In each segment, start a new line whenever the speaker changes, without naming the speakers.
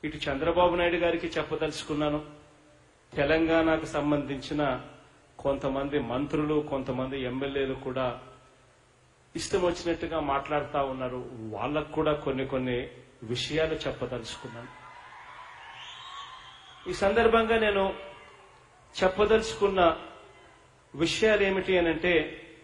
ఇటు చంద్రబాబు నాయుడు గారికి చెప్పదలుచుకున్నాను తెలంగాణకు సంబంధించిన కొంతమంది మంత్రులు కొంతమంది ఎమ్మెల్యేలు కూడా ఇష్టం వచ్చినట్టుగా మాట్లాడుతూ ఉన్నారు వాళ్ళకు కూడా కొన్ని కొన్ని విషయాలు చెప్పదలుచుకున్నాను ఈ సందర్భంగా నేను చెప్పదలుచుకున్న విషయాలు ఏమిటి అనంటే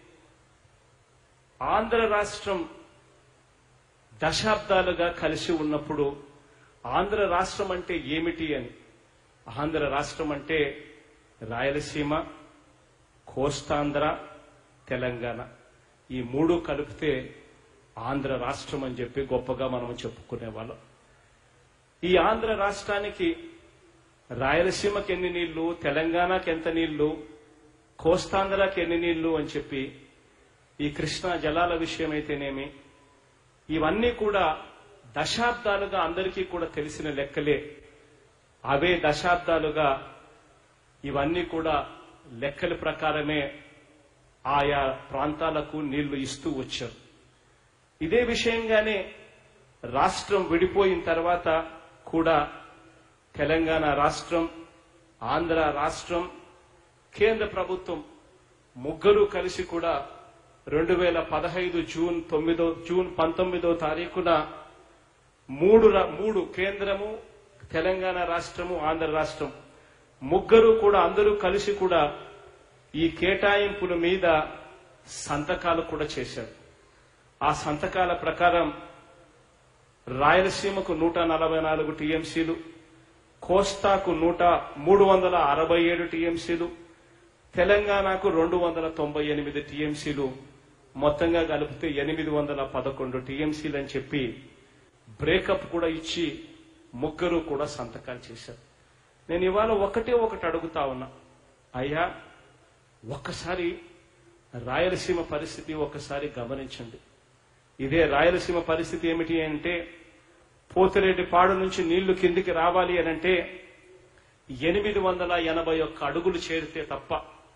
ఆంధ్ర రాష్ట్రం దశాబ్దాలుగా కలిసి ఉన్నప్పుడు ఆంధ్ర రాష్ట్రం అంటే ఏమిటి అని ఆంధ్ర రాష్ట్రం అంటే రాయలసీమ కోస్తాంధ్ర తెలంగాణ ఈ మూడు కలిపితే ఆంధ్ర రాష్ట్రం అని చెప్పి గొప్పగా మనం చెప్పుకునేవాళ్ళం ఈ ఆంధ్ర రాష్ట్రానికి రాయలసీమకి ఎన్ని నీళ్లు తెలంగాణకి ఎంత నీళ్లు కోస్తాంధ్రకి ఎన్ని నీళ్లు అని చెప్పి ఈ కృష్ణా జలాల విషయం అయితేనేమి ఇవన్నీ కూడా దశాబ్దాలుగా అందరికీ కూడా తెలిసిన లెక్కలే అవే దశాబ్దాలుగా ఇవన్నీ కూడా లెక్కల ప్రకారమే ఆయా ప్రాంతాలకు నీళ్లు ఇస్తూ వచ్చారు ఇదే విషయంగానే రాష్ట్రం విడిపోయిన తర్వాత కూడా తెలంగాణ రాష్ట్రం ఆంధ్ర రాష్ట్రం కేంద్ర ప్రభుత్వం ముగ్గురు కలిసి కూడా రెండు వేల పదహైదు జూన్ తొమ్మిదో జూన్ పంతొమ్మిదో తారీఖున మూడు రా- మూడు కేంద్రము తెలంగాణ రాష్ట్రము ఆంధ్ర రాష్ట్రం ముగ్గురు కూడా అందరూ కలిసి కూడా ఈ కేటాయింపుల మీద సంతకాలు కూడా చేశారు ఆ సంతకాల ప్రకారం రాయలసీమకు నూట నలభై నాలుగు టీఎంసీలు కోస్తాకు నూట మూడు వందల అరవై ఏడు టీఎంసీలు తెలంగాణకు రెండు వందల తొంభై ఎనిమిది టీఎంసీలు మొత్తంగా కలిపితే ఎనిమిది వందల పదకొండు టీఎంసీలు అని చెప్పి బ్రేకప్ కూడా ఇచ్చి ముగ్గురు కూడా సంతకాలు చేశారు నేను ఇవాళ ఒకటే ఒకటి అడుగుతా ఉన్నా అయ్యా ఒక్కసారి రాయలసీమ పరిస్థితి ఒక్కసారి గమనించండి ఇదే రాయలసీమ పరిస్థితి ఏమిటి అంటే పోతిరెడ్డి పాడు నుంచి నీళ్లు కిందికి రావాలి అని అంటే ఎనిమిది వందల ఎనభై ఒక్క అడుగులు చేరితే తప్ప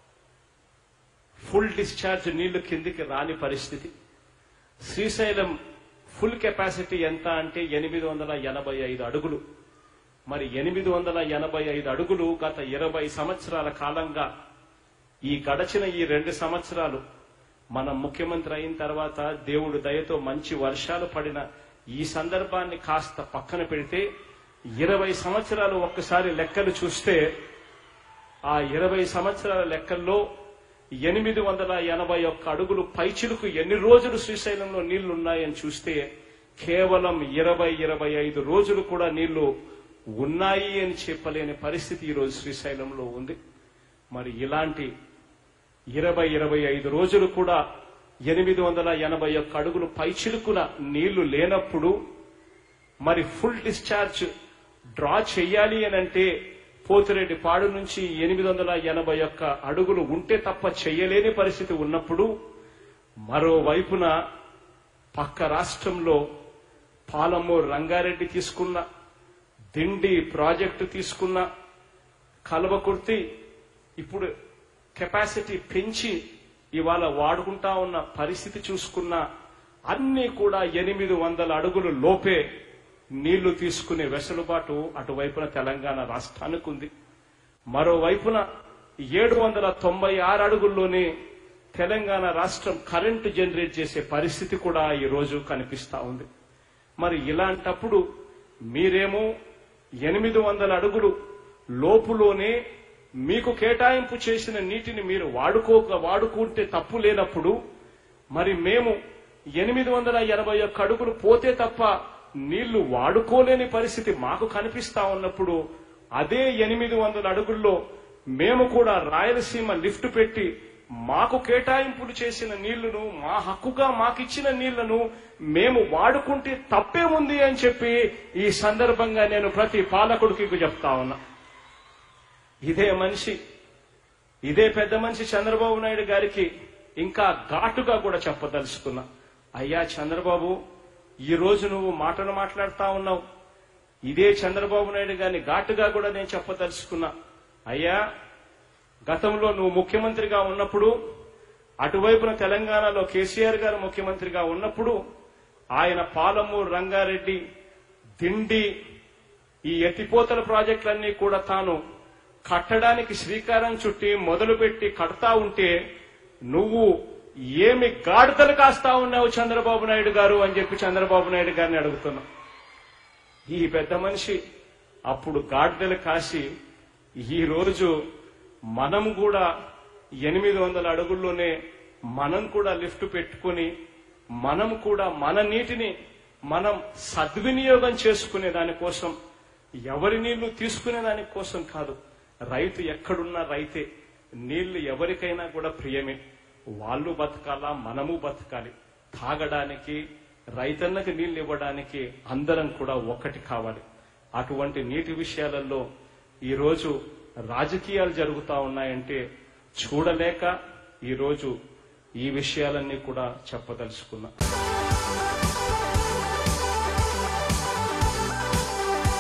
ఫుల్ డిశ్చార్జ్ నీళ్లు కిందికి రాని పరిస్థితి శ్రీశైలం ఫుల్ కెపాసిటీ ఎంత అంటే ఎనిమిది వందల ఎనభై ఐదు అడుగులు మరి ఎనిమిది వందల ఎనభై ఐదు అడుగులు గత ఇరవై సంవత్సరాల కాలంగా ఈ గడచిన ఈ రెండు సంవత్సరాలు మన ముఖ్యమంత్రి అయిన తర్వాత దేవుడు దయతో మంచి వర్షాలు పడిన ఈ సందర్భాన్ని కాస్త పక్కన పెడితే ఇరవై సంవత్సరాలు ఒక్కసారి లెక్కలు చూస్తే ఆ ఇరవై సంవత్సరాల లెక్కల్లో ఎనిమిది వందల ఎనభై ఒక్క అడుగులు పైచిలుకు ఎన్ని రోజులు శ్రీశైలంలో నీళ్లు ఉన్నాయని చూస్తే కేవలం ఇరవై ఇరవై ఐదు రోజులు కూడా నీళ్లు ఉన్నాయి అని చెప్పలేని పరిస్థితి ఈరోజు శ్రీశైలంలో ఉంది మరి ఇలాంటి ఇరవై ఇరవై ఐదు రోజులు కూడా ఎనిమిది వందల ఎనభై ఒక్క అడుగులు పైచిలుకున నీళ్లు లేనప్పుడు మరి ఫుల్ డిశ్చార్జ్ డ్రా చెయ్యాలి అని అంటే పోతిరెడ్డి పాడు నుంచి ఎనిమిది వందల ఎనభై ఒక్క అడుగులు ఉంటే తప్ప చెయ్యలేని పరిస్థితి ఉన్నప్పుడు మరోవైపున పక్క రాష్ట్రంలో పాలమూరు రంగారెడ్డి తీసుకున్న దిండి ప్రాజెక్టు తీసుకున్న కలవకుర్తి ఇప్పుడు కెపాసిటీ పెంచి ఇవాళ వాడుకుంటా ఉన్న పరిస్థితి చూసుకున్న అన్ని కూడా ఎనిమిది వందల అడుగులు లోపే నీళ్లు తీసుకునే వెసులుబాటు అటువైపున తెలంగాణ రాష్ట్రానికి ఉంది మరోవైపున ఏడు వందల తొంభై ఆరు అడుగుల్లోనే తెలంగాణ రాష్ట్రం కరెంటు జనరేట్ చేసే పరిస్థితి కూడా ఈ రోజు కనిపిస్తా ఉంది మరి ఇలాంటప్పుడు మీరేమో ఎనిమిది వందల అడుగులు లోపులోనే మీకు కేటాయింపు చేసిన నీటిని మీరు వాడుకోక వాడుకుంటే తప్పు లేనప్పుడు మరి మేము ఎనిమిది వందల ఎనభై ఒక్క అడుగులు పోతే తప్ప నీళ్లు వాడుకోలేని పరిస్థితి మాకు కనిపిస్తా ఉన్నప్పుడు అదే ఎనిమిది వందల అడుగుల్లో మేము కూడా రాయలసీమ లిఫ్ట్ పెట్టి మాకు కేటాయింపులు చేసిన నీళ్లను మా హక్కుగా మాకిచ్చిన నీళ్లను మేము వాడుకుంటే తప్పేముంది అని చెప్పి ఈ సందర్భంగా నేను ప్రతి పాలకుడికి చెప్తా ఉన్నా ఇదే మనిషి ఇదే పెద్ద మనిషి చంద్రబాబు నాయుడు గారికి ఇంకా ఘాటుగా కూడా చెప్పదలుచుకున్నా అయ్యా చంద్రబాబు ఈ రోజు నువ్వు మాటలు మాట్లాడుతా ఉన్నావు ఇదే చంద్రబాబు నాయుడు గారిని ఘాటుగా కూడా నేను చెప్పదలుచుకున్నా అయ్యా గతంలో నువ్వు ముఖ్యమంత్రిగా ఉన్నప్పుడు అటువైపున తెలంగాణలో కేసీఆర్ గారు ముఖ్యమంత్రిగా ఉన్నప్పుడు ఆయన పాలమూరు రంగారెడ్డి దిండి ఈ ఎత్తిపోతల ప్రాజెక్టులన్నీ కూడా తాను కట్టడానికి శ్రీకారం చుట్టి మొదలుపెట్టి కడతా ఉంటే నువ్వు ఏమి గాడిదలు కాస్తా ఉన్నావు చంద్రబాబు నాయుడు గారు అని చెప్పి చంద్రబాబు నాయుడు గారిని అడుగుతున్నా ఈ పెద్ద మనిషి అప్పుడు గాడిదలు కాసి ఈ రోజు మనం కూడా ఎనిమిది వందల అడుగుల్లోనే మనం కూడా లిఫ్ట్ పెట్టుకుని మనం కూడా మన నీటిని మనం సద్వినియోగం చేసుకునే దానికోసం ఎవరి నీళ్లు తీసుకునే దానికోసం కాదు రైతు ఎక్కడున్నా రైతే నీళ్లు ఎవరికైనా కూడా ప్రియమే వాళ్ళు బతకాలా మనము బతకాలి తాగడానికి రైతన్నకి నీళ్లు ఇవ్వడానికి అందరం కూడా ఒక్కటి కావాలి అటువంటి నీటి విషయాలలో ఈరోజు రాజకీయాలు జరుగుతా ఉన్నాయంటే చూడలేక ఈరోజు ఈ విషయాలన్నీ కూడా చెప్పదలుచుకున్నా